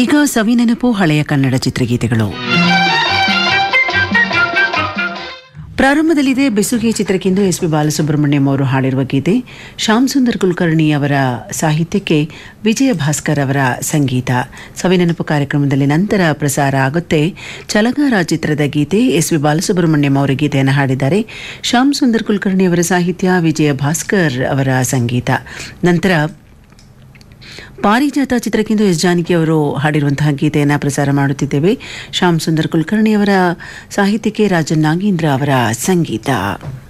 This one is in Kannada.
ಈಗ ಸವಿನೆನಪು ಹಳೆಯ ಕನ್ನಡ ಚಿತ್ರಗೀತೆಗಳು ಪ್ರಾರಂಭದಲ್ಲಿದೆ ಬೆಸುಗೆ ಚಿತ್ರಕ್ಕೆಂದು ಎಸ್ ಪಿ ಬಾಲಸುಬ್ರಹ್ಮಣ್ಯಂ ಅವರು ಹಾಡಿರುವ ಗೀತೆ ಶ್ಯಾಮ್ ಸುಂದರ್ ಕುಲಕರ್ಣಿ ಅವರ ಸಾಹಿತ್ಯಕ್ಕೆ ವಿಜಯ ಭಾಸ್ಕರ್ ಅವರ ಸಂಗೀತ ಸವಿನೆನಪು ಕಾರ್ಯಕ್ರಮದಲ್ಲಿ ನಂತರ ಪ್ರಸಾರ ಆಗುತ್ತೆ ಚಲಗಾರ ಚಿತ್ರದ ಗೀತೆ ಎಸ್ ಪಿ ಬಾಲಸುಬ್ರಹ್ಮಣ್ಯಂ ಅವರ ಗೀತೆಯನ್ನು ಹಾಡಿದ್ದಾರೆ ಶ್ಯಾಮ್ ಸುಂದರ್ ಕುಲಕರ್ಣಿ ಅವರ ಸಾಹಿತ್ಯ ವಿಜಯ ಭಾಸ್ಕರ್ ಅವರ ಸಂಗೀತ ನಂತರ ಪಾರಿಜಾತ ಚಿತ್ರಕ್ಕೆಂದು ಎಸ್ ಜಾನಕಿ ಅವರು ಹಾಡಿರುವಂತಹ ಗೀತೆಯನ್ನು ಪ್ರಸಾರ ಮಾಡುತ್ತಿದ್ದೇವೆ ಶ್ಯಾಮ್ ಸುಂದರ್ ಕುಲಕರ್ಣಿ ಅವರ ಸಾಹಿತ್ಯಕ್ಕೆ ರಾಜನ್ ನಾಗೇಂದ್ರ ಅವರ ಸಂಗೀತ